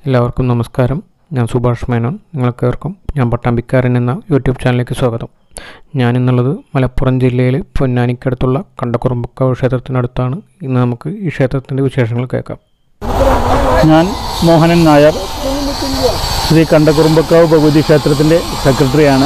എല്ലാവർക്കും നമസ്കാരം ഞാൻ സുഭാഷ് മേനോൻ നിങ്ങൾക്കേവർക്കും ഞാൻ പട്ടാമ്പിക്കാരൻ എന്ന യൂട്യൂബ് ചാനലിലേക്ക് സ്വാഗതം ഞാൻ ഇന്നുള്ളത് മലപ്പുറം ജില്ലയിലെ പൊന്നാനിക്കടുത്തുള്ള കണ്ടക്കുറുമ്പക്കാവ് ക്ഷേത്രത്തിനടുത്താണ് ഇന്ന് നമുക്ക് ഈ ക്ഷേത്രത്തിൻ്റെ വിശേഷങ്ങൾ കേൾക്കാം ഞാൻ മോഹനൻ നായർ ശ്രീ കണ്ടക്കുറുമ്പക്കാവ് ഭഗവതി ക്ഷേത്രത്തിൻ്റെ സെക്രട്ടറിയാണ്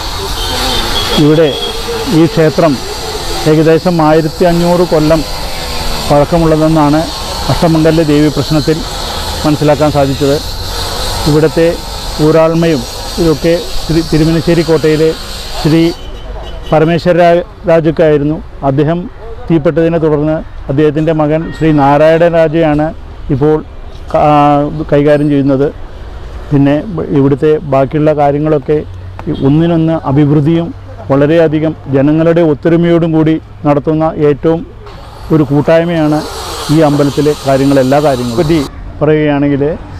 ഇവിടെ ഈ ക്ഷേത്രം ഏകദേശം ആയിരത്തി അഞ്ഞൂറ് കൊല്ലം പഴക്കമുള്ളതെന്നാണ് അഷ്ടമംഗല്യ ദേവി പ്രശ്നത്തിൽ മനസ്സിലാക്കാൻ സാധിച്ചത് ഇവിടുത്തെ ഊരാൾമയും ഇതൊക്കെ ശ്രീ തിരുമനശ്ശേരി കോട്ടയിലെ ശ്രീ പരമേശ്വര രാജുക്കായിരുന്നു അദ്ദേഹം തീപ്പെട്ടതിനെ തുടർന്ന് അദ്ദേഹത്തിൻ്റെ മകൻ ശ്രീ നാരായണ രാജയാണ് ഇപ്പോൾ ക- ആ, കൈകാര്യം ചെയ്യുന്നത് പിന്നെ ബ- ഇവിടുത്തെ ബാക്കിയുള്ള കാര്യങ്ങളൊക്കെ ഈ ഒന്നിനൊന്ന് അഭിവൃദ്ധിയും വളരെയധികം ജനങ്ങളുടെ ഒത്തൊരുമയോടും കൂടി നടത്തുന്ന ഏറ്റവും ഒരു കൂട്ടായ്മയാണ് ഈ അമ്പലത്തിലെ കാര്യങ്ങൾ എല്ലാ കാര്യങ്ങളും പറ്റി പറയുകയാണെങ്കിൽ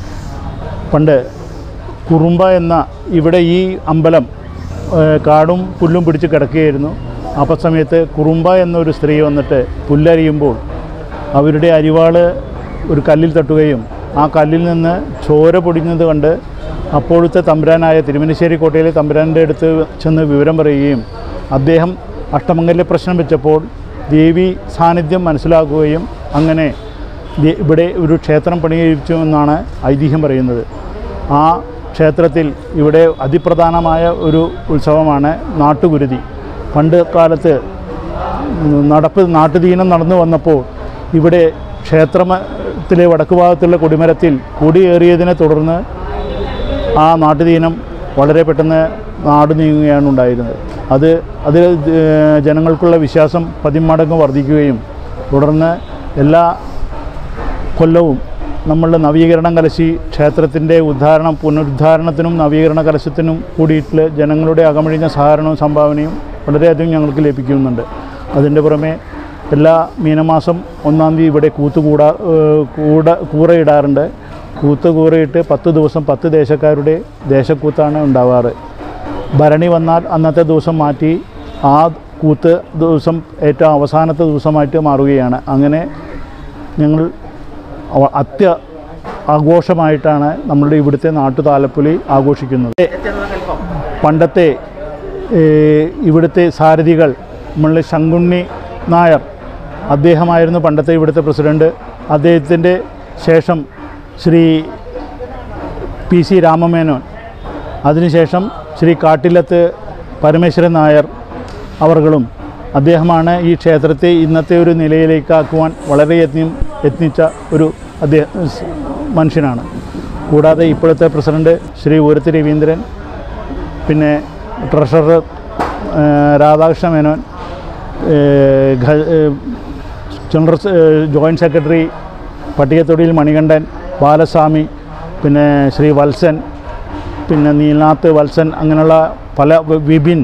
പണ്ട് കുറുമ്പ എന്ന ഇവിടെ ഈ അമ്പലം ഏഹ്, കാടും പുല്ലും പിടിച്ച് കിടക്കുകയായിരുന്നു അപ്പോൾ സമയത്ത് കുറുമ്പ എന്നൊരു സ്ത്രീ വന്നിട്ട് പുല്ലരിയുമ്പോൾ അവരുടെ അരിവാള് ഒരു കല്ലിൽ തട്ടുകയും ആ കല്ലിൽ നിന്ന് ചോര പൊടിഞ്ഞത് കണ്ട് അപ്പോഴത്തെ തമ്പുരാനായ തിരുമനശ്ശേരി കോട്ടയിലെ തമ്പുരാൻ്റെ അടുത്ത് ചെന്ന് വിവരം പറയുകയും അദ്ദേഹം അഷ്ടമംഗല്യ പ്രശ്നം വെച്ചപ്പോൾ ദേവി സാന്നിധ്യം മനസ്സിലാക്കുകയും അങ്ങനെ ദേ- ഇവിടെ ഒരു ക്ഷേത്രം പണിയിച്ചു എന്നാണ് ഐതിഹ്യം പറയുന്നത് ആ ക്ഷേത്രത്തിൽ ഇവിടെ അതിപ്രധാനമായ ഒരു ഉത്സവമാണ് നാട്ടുകുരുതി പണ്ട് കാലത്ത് നടപ്പ് നാട്ടുദീനം നടന്നു വന്നപ്പോൾ ഇവിടെ ക്ഷേത്രത്തിലെ വടക്ക് ഭാഗത്തുള്ള കൊടിമരത്തിൽ കൊടിയേറിയതിനെ തുടർന്ന് ആ നാട്ടുദീനം വളരെ പെട്ടെന്ന് നാട് നീങ്ങുകയാണ് ഉണ്ടായിരുന്നത് അത് അത് ഏഹ് ജനങ്ങൾക്കുള്ള വിശ്വാസം പതിമടങ്ങ് വർദ്ധിക്കുകയും തുടർന്ന് എല്ലാ കൊല്ലവും നമ്മളുടെ നവീകരണം കലശി ക്ഷേത്രത്തിൻ്റെ ഉദ്ധാരണം പുനരുദ്ധാരണത്തിനും നവീകരണ കലശത്തിനും കൂടിയിട്ട് ജനങ്ങളുടെ അകമഴിഞ്ഞ സഹകരണവും സംഭാവനയും വളരെയധികം ഞങ്ങൾക്ക് ലഭിക്കുന്നുണ്ട് അതിൻ്റെ പുറമെ എല്ലാ മീനമാസം ഒന്നാം തീയതി ഇവിടെ കൂത്ത് കൂടാ ഏഹ് കൂട കൂറയിടാറുണ്ട് കൂത്ത് കൂറയിട്ട് പത്ത് ദിവസം പത്ത് ദേശക്കാരുടെ ദേശക്കൂത്താണ് ഉണ്ടാവാറ് ഭരണി വന്നാൽ അന്നത്തെ ദിവസം മാറ്റി ആ കൂത്ത് ദിവസം ഏറ്റവും അവസാനത്തെ ദിവസമായിട്ട് മാറുകയാണ് അങ്ങനെ ഞങ്ങൾ അവ- അത്യ ആഘോഷമായിട്ടാണ് നമ്മളുടെ ഇവിടുത്തെ നാട്ടു താലപ്പൊലി ആഘോഷിക്കുന്നത് പണ്ടത്തെ ഏഹ്, ഇവിടുത്തെ സാരഥികൾ നമ്മളുടെ ശങ്കുണ്ണി നായർ അദ്ദേഹമായിരുന്നു പണ്ടത്തെ ഇവിടുത്തെ പ്രസിഡൻറ്റ് അദ്ദേഹത്തിൻ്റെ ശേഷം ശ്രീ പി സി രാമമേനോൻ അതിനുശേഷം ശ്രീ കാട്ടിലത്ത് പരമേശ്വരൻ നായർ അവർകളും അദ്ദേഹമാണ് ഈ ക്ഷേത്രത്തെ ഇന്നത്തെ ഒരു നിലയിലേക്കാക്കുവാൻ വളരെയധികം യത്നിച്ച ഒരു അദ്ദേഹം സ് മനുഷ്യനാണ് കൂടാതെ ഇപ്പോഴത്തെ പ്രസിഡന്റ് ശ്രീ ഊരത്ത് രവീന്ദ്രൻ പിന്നെ ട്രഷറർ ഏഹ്, രാധാകൃഷ്ണ മേനോൻ ഏഹ്, ഘ- ഏഹ്, ജനറൽ സെ- ഏഹ്, ജോയിൻറ്റ് സെക്രട്ടറി പട്ടികത്തൊടിയിൽ മണികണ്ഠൻ ബാലസ്വാമി പിന്നെ ശ്രീ വത്സൻ പിന്നെ നീൽനാഥ് വത്സൻ അങ്ങനെയുള്ള പല വി- വിപിൻ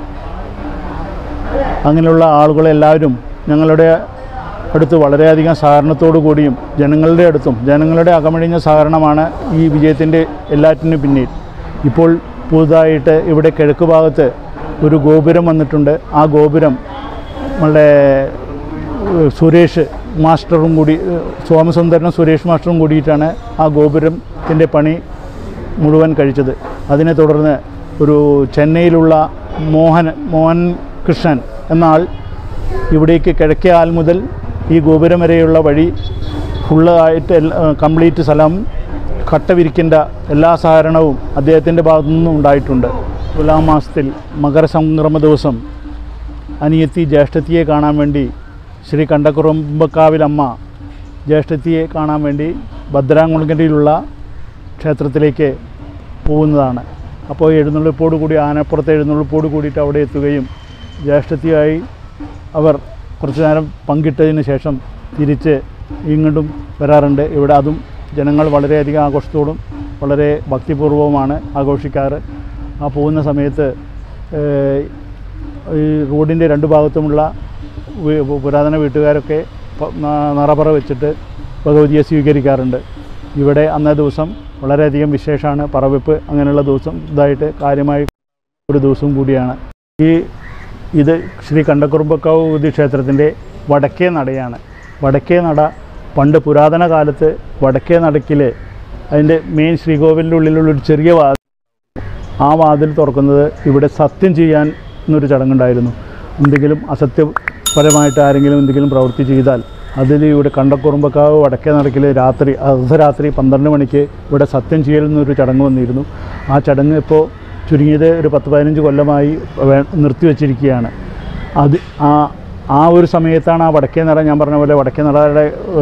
അങ്ങനെയുള്ള ആളുകളെല്ലാവരും ഞങ്ങളുടെ അടുത്ത് വളരെയധികം സഹകരണത്തോടു കൂടിയും ജനങ്ങളുടെ അടുത്തും ജനങ്ങളുടെ അകമഴിഞ്ഞ സഹകരണമാണ് ഈ വിജയത്തിൻ്റെ എല്ലാറ്റിനും പിന്നിൽ ഇപ്പോൾ പുതുതായിട്ട് ഇവിടെ കിഴക്ക് ഭാഗത്ത് ഒരു ഗോപുരം വന്നിട്ടുണ്ട് ആ ഗോപുരം നമ്മളുടെ ഏഹ്, സുരേഷ് മാസ്റ്ററും കൂടി ഏഹ്, സോമസുന്ദരനും സുരേഷ് മാസ്റ്ററും കൂടിയിട്ടാണ് ആ ഗോപുരത്തിൻ്റെ പണി മുഴുവൻ കഴിച്ചത് അതിനെ തുടർന്ന് ഒരു ചെന്നൈയിലുള്ള മോഹൻ മോഹൻ കൃഷ്ണൻ എന്ന ആൾ ഇവിടേക്ക് കിഴക്കേ ആൽ മുതൽ ഈ ഗോപുരം വരെയുള്ള വഴി ഫുള്ളായിട്ട് കംപ്ലീറ്റ് സ്ഥലം കട്ട വിരിക്കേണ്ട എല്ലാ സഹകരണവും അദ്ദേഹത്തിൻ്റെ ഭാഗത്തു നിന്നും ഉണ്ടായിട്ടുണ്ട് തുലാം മാസത്തിൽ മകരസംക്രമ ദിവസം അനിയത്തി ജ്യേഷ്ഠത്തിയെ കാണാൻ വേണ്ടി ശ്രീ കണ്ടക്കുറുമ്പക്കാവിലമ്മ ജ്യേഷ്ഠത്തിയെ കാണാൻ വേണ്ടി ഭദ്രാങ്കുളങ്കരയിലുള്ള ക്ഷേത്രത്തിലേക്ക് പോകുന്നതാണ് അപ്പോൾ എഴുന്നള്ളിപ്പോട് കൂടി ആനപ്പുറത്തെ എഴുന്നള്ളിപ്പോട് കൂടിയിട്ട് അവിടെ എത്തുകയും ജ്യേഷ്ഠത്തിയായി അവർ കുറച്ചു നേരം പങ്കിട്ടതിന് ശേഷം തിരിച്ച് ഇങ്ങോട്ടും വരാറുണ്ട് ഇവിടെ അതും ജനങ്ങൾ വളരെയധികം ആഘോഷത്തോടും വളരെ ഭക്തിപൂർവവുമാണ് ആഘോഷിക്കാറ് ആ പോകുന്ന സമയത്ത് ഏഹ്, ഈ റോഡിൻ്റെ രണ്ട് ഭാഗത്തുമുള്ള വി- പുരാതന വീട്ടുകാരൊക്കെ പ- ന- നിറപറ വെച്ചിട്ട് ഭഗവതിയെ സ്വീകരിക്കാറുണ്ട് ഇവിടെ അന്നേ ദിവസം വളരെയധികം വിശേഷമാണ് പറവെപ്പ് അങ്ങനെയുള്ള ദിവസം ഇതായിട്ട് കാര്യമായി ഒരു ദിവസം കൂടിയാണ് ഈ ഇത് ശ്രീ കണ്ടക്കുറുമ്പക്കാവ് ഭഗവതി ക്ഷേത്രത്തിൻ്റെ വടക്കേ നടയാണ് വടക്കേ നട പണ്ട് പുരാതന കാലത്ത് വടക്കേ നടക്കിൽ അതിൻ്റെ മെയിൻ ശ്രീകോവിലിൻ്റെ ഉള്ളിലുള്ള ഒരു ചെറിയ വാതിൽ ആ വാതിൽ തുറക്കുന്നത് ഇവിടെ സത്യം ചെയ്യാൻ എന്നൊരു ചടങ്ങുണ്ടായിരുന്നു എന്തെങ്കിലും അസത്യപരമായിട്ട് ആരെങ്കിലും എന്തെങ്കിലും പ്രവൃത്തി ചെയ്താൽ അതിൽ ഇവിടെ കണ്ടക്കുറുമ്പക്കാവ് വടക്കേ നടക്കിൽ രാത്രി അർദ്ധരാത്രി പന്ത്രണ്ട് മണിക്ക് ഇവിടെ സത്യം ചെയ്യൽ എന്നൊരു ചടങ്ങ് വന്നിരുന്നു ആ ചടങ്ങ് ഇപ്പോൾ ചുരുങ്ങിയത് ഒരു പത്ത് പതിനഞ്ച് കൊല്ലമായി വേ- നിർത്തിവെച്ചിരിക്കുകയാണ് അത് ആ ആ ഒരു സമയത്താണ് ആ വടക്കേ നട ഞാൻ പറഞ്ഞ പോലെ വടക്കേ നടയുടെ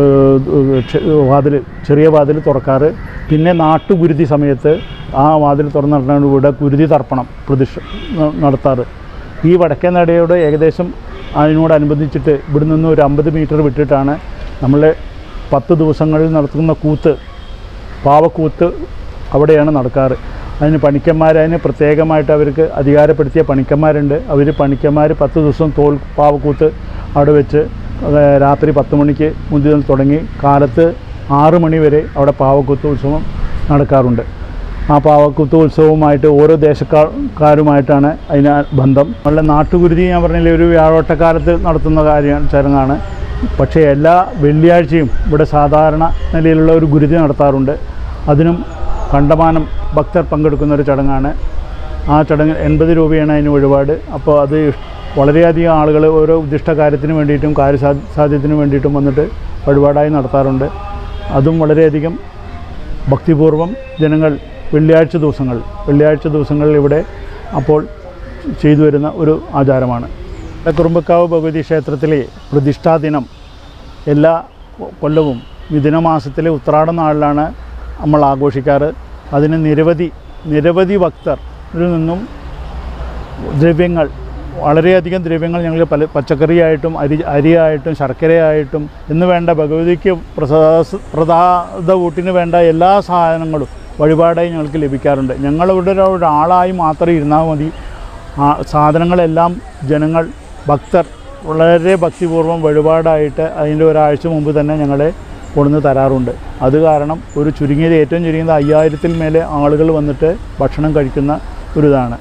വാതിൽ ചെറിയ വാതിൽ തുറക്കാറ് പിന്നെ നാട്ടുകുരുതി സമയത്ത് ആ വാതിൽ തുറന്നിട്ടാണ് ഇവിടെ കുരുതി തർപ്പണം പ്രതിഷ്ഠ ന- നടത്താറ് ഈ വടക്കേ നടയോട് ഏകദേശം അതിനോടനുബന്ധിച്ചിട്ട് ഇവിടെ നിന്ന് ഒരു അമ്പത് മീറ്റർ വിട്ടിട്ടാണ് നമ്മൾ പത്ത് ദിവസങ്ങളിൽ നടത്തുന്ന കൂത്ത് പാവക്കൂത്ത് അവിടെയാണ് നടക്കാറ് അതിന് പണിക്കന്മാർ അതിന് പ്രത്യേകമായിട്ട് അവർക്ക് അധികാരപ്പെടുത്തിയ പണിക്കന്മാരുണ്ട് അവർ പണിക്കന്മാർ പത്ത് ദിവസം തോൽ പാവക്കൂത്ത് അവിടെ വെച്ച് ഏഹ് രാത്രി പത്ത് മണിക്ക് മുതൽ തുടങ്ങി കാലത്ത് ആറ് മണി വരെ അവിടെ പാവക്കൂത്ത് ഉത്സവം നടക്കാറുണ്ട് ആ പാവക്കൂത്ത് ഉത്സവവുമായിട്ട് ഓരോ ദേശക്കാരുമായിട്ടാണ് അതിന് ബന്ധം നല്ല നാട്ടുകുരുതി ഞാൻ പറഞ്ഞില്ലേ ഒരു വ്യാഴോട്ടക്കാലത്ത് നടത്തുന്ന കാര്യം ചടങ്ങാണ് പക്ഷേ എല്ലാ വെള്ളിയാഴ്ചയും ഇവിടെ സാധാരണ നിലയിലുള്ള ഒരു ഗുരുതി നടത്താറുണ്ട് അതിനും കണ്ടമാനം ഭക്തർ പങ്കെടുക്കുന്ന ഒരു ചടങ്ങാണ് ആ ചടങ്ങ് എൺപത് രൂപയാണ് അതിന് വഴിപാട് അപ്പോൾ അത് വളരെയധികം ആളുകൾ ഓരോ ഉദ്ദിഷ്ട കാര്യത്തിന് വേണ്ടിയിട്ടും കാര്യസാ സാധ്യത്തിന് വേണ്ടിയിട്ടും വന്നിട്ട് വഴിപാടായി നടത്താറുണ്ട് അതും വളരെയധികം ഭക്തിപൂർവം ജനങ്ങൾ വെള്ളിയാഴ്ച ദിവസങ്ങൾ വെള്ളിയാഴ്ച ദിവസങ്ങളിൽ ഇവിടെ അപ്പോൾ ചെയ്തു വരുന്ന ഒരു ആചാരമാണ് കുറുമ്പക്കാവ് ഭഗവതി ക്ഷേത്രത്തിലെ പ്രതിഷ്ഠാ ദിനം എല്ലാ കൊല്ലവും മിഥുനമാസത്തിലെ ഉത്രാട നാളിലാണ് നമ്മൾ ആഘോഷിക്കാറ് അതിന് നിരവധി നിരവധി ഭക്തരിൽ നിന്നും ദ്രവ്യങ്ങൾ വളരെയധികം ദ്രവ്യങ്ങൾ ഞങ്ങൾ പല പച്ചക്കറിയായിട്ടും അരി അരിയായിട്ടും ശർക്കരയായിട്ടും എന്ന് വേണ്ട ഭഗവതിക്ക് പ്രസാദ പ്രസാദ ഊട്ടിന് വേണ്ട എല്ലാ സാധനങ്ങളും വഴിപാടായി ഞങ്ങൾക്ക് ലഭിക്കാറുണ്ട് ഞങ്ങളിവിടെ ഒരു- ഒരാളായി മാത്രം ഇരുന്നാൽ മതി ആ സാധനങ്ങളെല്ലാം ജനങ്ങൾ ഭക്തർ വളരെ ഭക്തിപൂർവ്വം വഴിപാടായിട്ട് അതിൻ്റെ ഒരാഴ്ച മുമ്പ് തന്നെ ഞങ്ങളെ കൊണ്ടുവന്ന് തരാറുണ്ട് അത് കാരണം ഒരു ചുരുങ്ങിയത് ഏറ്റവും ചുരുങ്ങിയത് അയ്യായിരത്തിൽ മേലെ ആളുകൾ വന്നിട്ട് ഭക്ഷണം കഴിക്കുന്ന ഒരു ഇതാണ്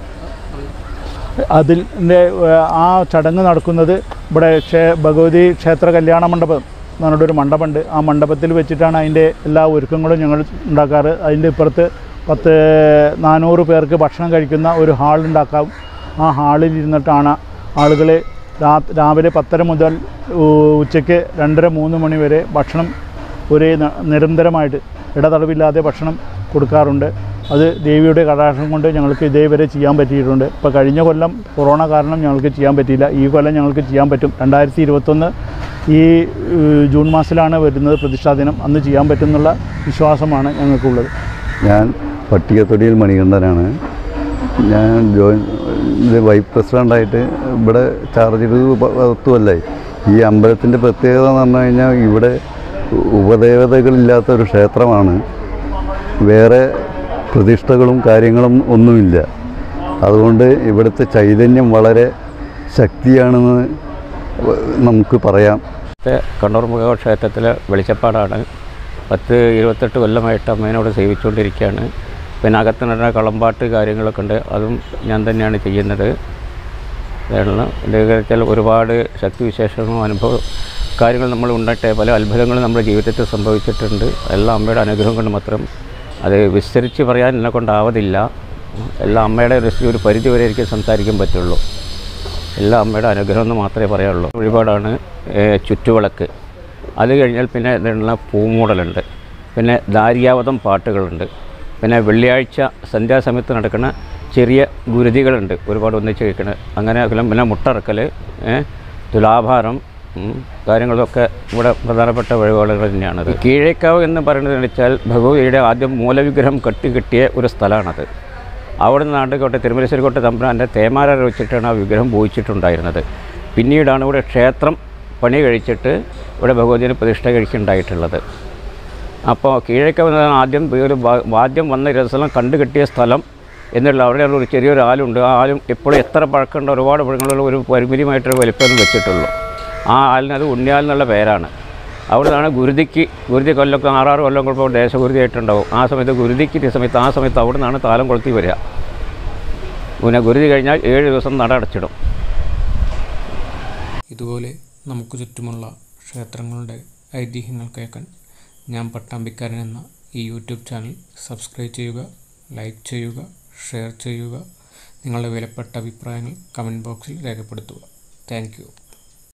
അതിൻ്റെ ആ ചടങ്ങ് നടക്കുന്നത് ഇവിടെ ക്ഷേ ഭഗവതി ക്ഷേത്ര കല്യാണ മണ്ഡപം എന്ന് പറഞ്ഞിട്ടൊരു മണ്ഡപമുണ്ട് ആ മണ്ഡപത്തിൽ വെച്ചിട്ടാണ് അതിൻ്റെ എല്ലാ ഒരുക്കങ്ങളും ഞങ്ങൾ ഉണ്ടാക്കാറ് അതിൻ്റെ ഇപ്പുറത്ത് പത്ത് നാനൂറ് പേർക്ക് ഭക്ഷണം കഴിക്കുന്ന ഒരു ഹാൾ ഉണ്ടാക്കാം ആ ഹാളിൽ ഇരുന്നിട്ടാണ് ആളുകൾ രാ രാവിലെ പത്തര മുതൽ ഉ- ഉച്ചയ്ക്ക് രണ്ടര മൂന്ന് മണി വരെ ഭക്ഷണം ഒരേ ന- നിരന്തരമായിട്ട് ഇടതടവില്ലാതെ ഭക്ഷണം കൊടുക്കാറുണ്ട് അത് ദേവിയുടെ കടാക്ഷം കൊണ്ട് ഞങ്ങൾക്ക് ഇതേവരെ ചെയ്യാൻ പറ്റിയിട്ടുണ്ട് ഇപ്പോൾ കഴിഞ്ഞ കൊല്ലം കൊറോണ കാരണം ഞങ്ങൾക്ക് ചെയ്യാൻ പറ്റിയില്ല ഈ കൊല്ലം ഞങ്ങൾക്ക് ചെയ്യാൻ പറ്റും രണ്ടായിരത്തി ഇരുപത്തൊന്ന് ഈ ഏഹ്, ജൂൺ മാസത്തിലാണ് വരുന്നത് പ്രതിഷ്ഠാ ദിനം അന്ന് ചെയ്യാൻ പറ്റുന്നുള്ള വിശ്വാസമാണ് ഞങ്ങൾക്കുള്ളത് ഞാൻ പട്ടികത്തൊടിയിൽ മണികണ്ഠനാണ് ഞാൻ ജോയിൻ ഇത് വൈസ് പ്രസിഡൻ്റായിട്ട് ഇവിടെ ചാർജ് ചെയ്തത് പ- പത്ത് കൊല്ലമായി ഈ അമ്പലത്തിൻ്റെ പ്രത്യേകത എന്ന് പറഞ്ഞു കഴിഞ്ഞാൽ ഇവിടെ ഉപദേവതകളില്ലാത്ത ഒരു ക്ഷേത്രമാണ് വേറെ പ്രതിഷ്ഠകളും കാര്യങ്ങളും ഒന്നുമില്ല അതുകൊണ്ട് ഇവിടുത്തെ ചൈതന്യം വളരെ ശക്തിയാണെന്ന് നമുക്ക് പറയാം ഇവിടുത്തെ കണ്ണൂർമുഖ ക്ഷേത്രത്തിലെ വെളിച്ചപ്പാടാണ് പത്ത് ഇരുപത്തെട്ട് കൊല്ലമായിട്ട് അമ്മേനോട് സേവിച്ചുകൊണ്ടിരിക്കുകയാണ് പിന്നെ അകത്ത് നടന്ന കളമ്പാട്ട് കാര്യങ്ങളൊക്കെ ഉണ്ട് അതും ഞാൻ തന്നെയാണ് ചെയ്യുന്നത് ഇതാണ് എൻ്റെ കാര്യത്തിൽ ഒരുപാട് ശക്തിവിശേഷങ്ങളും അനുഭവ കാര്യങ്ങൾ നമ്മൾ ഉണ്ടായിട്ടെ പല അത്ഭുതങ്ങളും നമ്മുടെ ജീവിതത്തിൽ സംഭവിച്ചിട്ടുണ്ട് എല്ലാം അമ്മയുടെ അനുഗ്രഹം കൊണ്ട് മാത്രം അത് വിസ്തരിച്ച് പറയാൻ എന്നെ കൊണ്ടാവതില്ല എല്ലാം അമ്മയുടെ ഒരു ഒരു പരിധി വരെ എനിക്ക് സംസാരിക്കാൻ പറ്റുള്ളൂ എല്ലാം അമ്മയുടെ അനുഗ്രഹം എന്ന് മാത്രമേ പറയാനുള്ളൂ ഒരുപാടാണ് ചുറ്റുവിളക്ക് അത് കഴിഞ്ഞാൽ പിന്നെ ഇതിനുള്ള പൂമൂടലുണ്ട് പിന്നെ ദാരിയാവതം പാട്ടുകളുണ്ട് പിന്നെ വെള്ളിയാഴ്ച സന്ധ്യാസമയത്ത് നടക്കുന്ന ചെറിയ ഗുരുതികളുണ്ട് ഒരുപാട് ഒന്നിച്ച് കഴിക്കണ അങ്ങനെ പിന്നെ പിന്നെ മുട്ടറക്കൽ തുലാഭാരം ഉം, കാര്യങ്ങളൊക്കെ ഇവിടെ പ്രധാനപ്പെട്ട വഴിപാടുകൾ തന്നെയാണത് കീഴേക്കാവ് എന്ന് പറയുന്നത് വെച്ചാൽ ഭഗവതിയുടെ ആദ്യം മൂലവിഗ്രഹം കെട്ടിക്കെട്ടിയ ഒരു സ്ഥലമാണത് അവിടെ നിന്ന് നാട്ടുകോട്ടെ തിരുമലശ്ശേരിക്കോട്ടെ തമ്പുരാൻ്റെ തേമാര വെച്ചിട്ടാണ് ആ വിഗ്രഹം പൂജിച്ചിട്ടുണ്ടായിരുന്നത് പിന്നീടാണ് ഇവിടെ ക്ഷേത്രം പണി കഴിച്ചിട്ട് ഇവിടെ ഭഗവതിന് പ്രതിഷ്ഠ കഴിക്കുന്നുണ്ടായിട്ടുള്ളത് അപ്പോൾ കീഴേക്കാവ് എന്ന് പറഞ്ഞാൽ ആദ്യം ഒരു വാ- വാദ്യം വന്ന രസലം കണ്ടു കിട്ടിയ സ്ഥലം എന്നുള്ള അവിടെ ഒരു ചെറിയൊരു ആലുണ്ട് ആ ആലും എപ്പോഴും എത്ര പഴക്കമുണ്ട് ഒരുപാട് പഴങ്ങളുള്ള ഒരു പരിമിതമായിട്ടൊരു വലിപ്പം വെച്ചിട്ടുള്ളൂ ആ ആലിന് അത് ഉണ്ണിയാൽ എന്നുള്ള പേരാണ് അവിടെ നിന്നാണ് ഗുരുതിക്ക് ഗുരുതി കൊല്ലമൊക്കെ ആറാറ് കൊല്ലം കൂടുമ്പോൾ ദേശഗുരുതിയായിട്ടുണ്ടാവും ആ സമയത്ത് ഗുരുതിക്ക് ഈ സമയത്ത് ആ സമയത്ത് അവിടെ നിന്നാണ് താലം കൊളുത്തി വരിക പിന്നെ ഗുരുതി കഴിഞ്ഞാൽ ഏഴ് ദിവസം നട അടച്ചിടും ഇതുപോലെ നമുക്ക് ചുറ്റുമുള്ള ക്ഷേത്രങ്ങളുടെ ഐതിഹ്യങ്ങൾ കേൾക്കാൻ ഞാൻ പട്ടാമ്പിക്കാരൻ എന്ന ഈ യൂട്യൂബ് ചാനൽ സബ്സ്ക്രൈബ് ചെയ്യുക ലൈക്ക് ചെയ്യുക ഷെയർ ചെയ്യുക നിങ്ങളുടെ വിലപ്പെട്ട അഭിപ്രായങ്ങൾ കമൻറ്റ് ബോക്സിൽ രേഖപ്പെടുത്തുക താങ്ക്